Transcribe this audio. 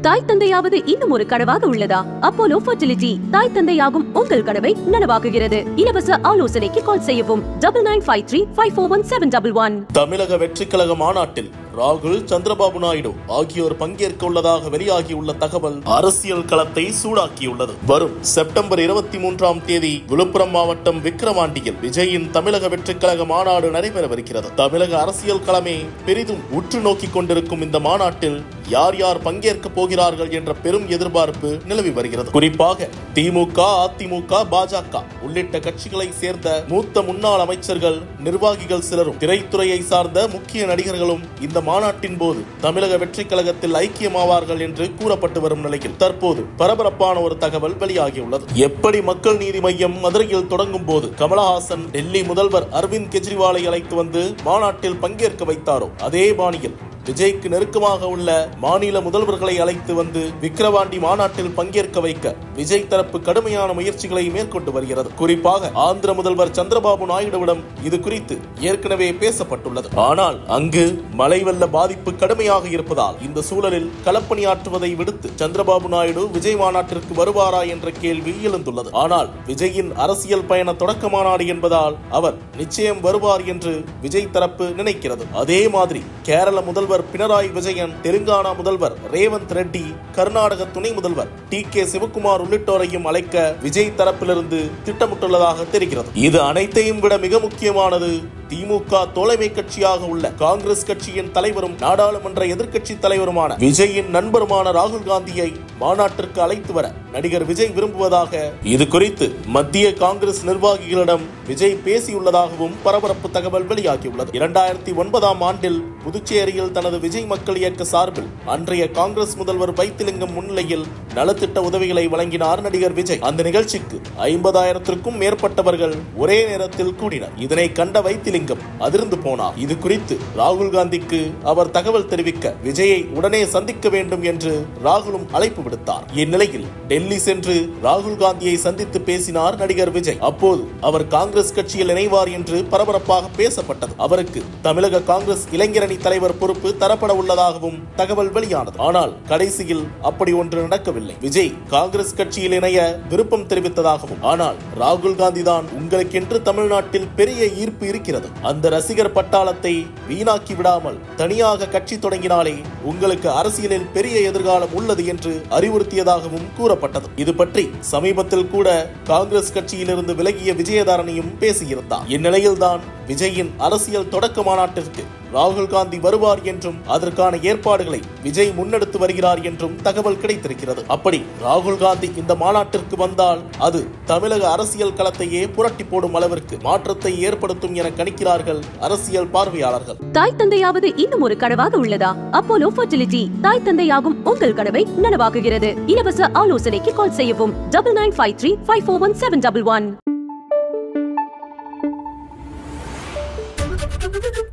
தாய் தந்தையாவது இன்னும் ஒரு கனவாக உள்ளதா அப்போலோ ஃபர்டிலிட்டி தாய் தந்தையாகும் உங்கள் கனவை நனவாக்குகிறது இலவச ஆலோசனைக்கு கால் செய்யவும் double nine five three five four one seven double one Tamilaga Vettri கழக மாநாட்டில் ராகுல் சந்திரபாபு நாயுடு ஆகியோர் பங்கேற்க உள்ளதாக வெளியாகியுள்ள தகவல் அரசியல் களத்தை சூடாக்கியுள்ளது வரும் செப்டம்பர் இருபத்தி மூன்றாம் தேதி விழுப்புரம் மாவட்டம் விக்கிரவாண்டியில் விஜயின் தமிழக வெற்றிக் கழக மாநாடு நடைபெறவிருக்கிறது தமிழக அரசியல் களமே பெரிதும் உற்று நோக்கிக் கொண்டிருக்கும் இந்த மாநாட்டில் யார் யார் பங்கேற்க போகிறார்கள் என்ற பெரும் எதிர்பார்ப்பு நிலவி வருகிறது குறிப்பாக திமுக அதிமுக பாஜக உள்ளிட்ட கட்சிகளை சேர்ந்த மூத்த முன்னாள் அமைச்சர்கள் நிர்வாகிகள் சிலரும் திரைத்துறையை சார்ந்த முக்கிய நடிகர்களும் இந்த மாநாட்டின் போது தமிழக வெற்றிக் கழகத்தில் ஐக்கியமாவார்கள் என்று கூறப்பட்டு வரும் நிலையில் தற்போது பரபரப்பான ஒரு தகவல் வெளியாகியுள்ளது எப்படி மக்கள் நீதி மையம் மதுரையில் தொடங்கும் போது கமலஹாசன் டெல்லி முதல்வர் அரவிந்த் கெஜ்ரிவாலை அழைத்து வந்து மாநாட்டில் பங்கேற்க வைத்தாரோ அதே பாணியில் விஜய்க்கு நெருக்கமாக உள்ள மாநில முதல்வர்களை அழைத்து வந்து விக்கிரவாண்டி மாநாட்டில் பங்கேற்க வைக்க விஜய் தரப்பு கடுமையான முயற்சிகளை மேற்கொண்டு வருகிறது குறிப்பாக ஆந்திர முதல்வர் சந்திரபாபு நாயுடுவிடம் இது குறித்து ஏற்கனவே பேசப்பட்டுள்ளது ஆனால் அங்கு மழை வெள்ள பாதிப்பு கடுமையாக இருப்பதால் இந்த சூழலில் களப்பணியாற்றுவதை விடுத்து சந்திரபாபு நாயுடு விஜய் மாநாட்டிற்கு வருவாரா என்ற கேள்வி எழுந்துள்ளது ஆனால் விஜயின் அரசியல் பயண தொடக்க மாநாடு என்பதால் அவர் நிச்சயம் வருவார் என்று விஜய் தரப்பு நினைக்கிறது அதே மாதிரி கேரள முதல்வர் பினராயி விஜயன் தெலுங்கானா முதல்வர் ரேவந்த் ரெட்டி கர்நாடக துணை முதல்வர் டி கே சிவகுமார் உள்ளிட்டோரையும் அழைக்க விஜய் தரப்பிலிருந்து திட்டமிட்டுள்ளதாக தெரிகிறது இது அனைத்தையும் விட மிக முக்கியமானது திமுக தோழமை கட்சியாக உள்ள காங்கிரஸ் கட்சியின் தலைவரும் நாடாளுமன்ற எதிர்க்கட்சி தலைவருமான விஜயின் நண்பருமான ராகுல் காந்தியை மாநாட்டிற்கு அழைத்து வர நடிகர் விஜய் விரும்புவதாக இது குறித்து மத்திய காங்கிரஸ் நிர்வாகிகளிடம் விஜய் பேசியுள்ளதாகவும் பரபரப்பு தகவல் வெளியாகியுள்ளது இரண்டாயிரத்தி ஒன்பதாம் ஆண்டில் புதுச்சேரியில் தனது விஜய் மக்கள் இயக்க சார்பில் அன்றைய காங்கிரஸ் முதல்வர் வைத்திலிங்கம் முன்னிலையில் நலத்திட்ட உதவிகளை வழங்கினார் நடிகர் விஜய் அந்த நிகழ்ச்சிக்கு ஐம்பதாயிரத்திற்கும் மேற்பட்டவர்கள் ஒரே நேரத்தில் கூடினர் இதனை கண்ட வைத்திலிங்கம் அதிர்ந்து போனார் இது குறித்து ராகுல் காந்திக்கு அவர் தகவல் தெரிவிக்க விஜயை உடனே சந்திக்க வேண்டும் என்று ராகுலும் அழைப்பு விடுத்தார் இந்நிலையில் டெல்லி சென்று ராகுல் காந்தியை சந்தித்து பேசினார் நடிகர் விஜய் அப்போது அவர் காங்கிரஸ் கட்சியில் இணைவார் என்று பரபரப்பாக பேசப்பட்டது அவருக்கு தமிழக காங்கிரஸ் இளைஞரணி தலைவர் பொறுப்பு தரப்பட உள்ளதாகவும் தகவல் வெளியானது ஆனால் கடைசியில் அப்படி ஒன்று நடக்கவில்லை விஜய் காங்கிரஸ் கட்சியில் இணைய விருப்பம் தெரிவித்ததாகவும் ஆனால் ராகுல் காந்தி தான் உங்களுக்கென்று தமிழ்நாட்டில் பெரிய ஈர்ப்பு இருக்கிறது அந்த ரசிகர் பட்டாளத்தை வீணாக்கி விடாமல் தனியாக கட்சி தொடங்கினாலே உங்களுக்கு அரசியலில் பெரிய எதிர்காலம் உள்ளது என்று அறிவுறுத்தியதாகவும் கூறப்பட்டது இது பற்றி சமீபத்தில் கூட காங்கிரஸ் கட்சியிலிருந்து விலகிய விஜயதாரணியும் பேசியிருந்தார் இந்நிலையில்தான் விஜயின் அரசியல் தொடக்க மாநாட்டிற்கு ராகுல் காந்தி வருவார் என்றும் அதற்கான ஏற்பாடுகளை விஜய் முன்னெடுத்து வருகிறார் என்றும் தகவல் கிடைத்திருக்கிறது அப்படி ராகுல் காந்தி இந்த மாநாட்டிற்கு வந்தால் அது தமிழக அரசியல் களத்தையே புரட்டி போடும் அளவிற்கு மாற்றத்தை ஏற்படுத்தும் என கணிக்கிறார்கள் அரசியல் பார்வையாளர்கள் தாய் தந்தையாவது இன்னும் ஒரு கனவாக உள்ளதா அப்போலோ ஃபர்டிலிட்டி தாய் தந்தையாகும் உங்கள் கனவை நனவாக்குகிறது இலவச ஆலோசனைக்கு கால் செய்யவும் double nine five three five four one seven double one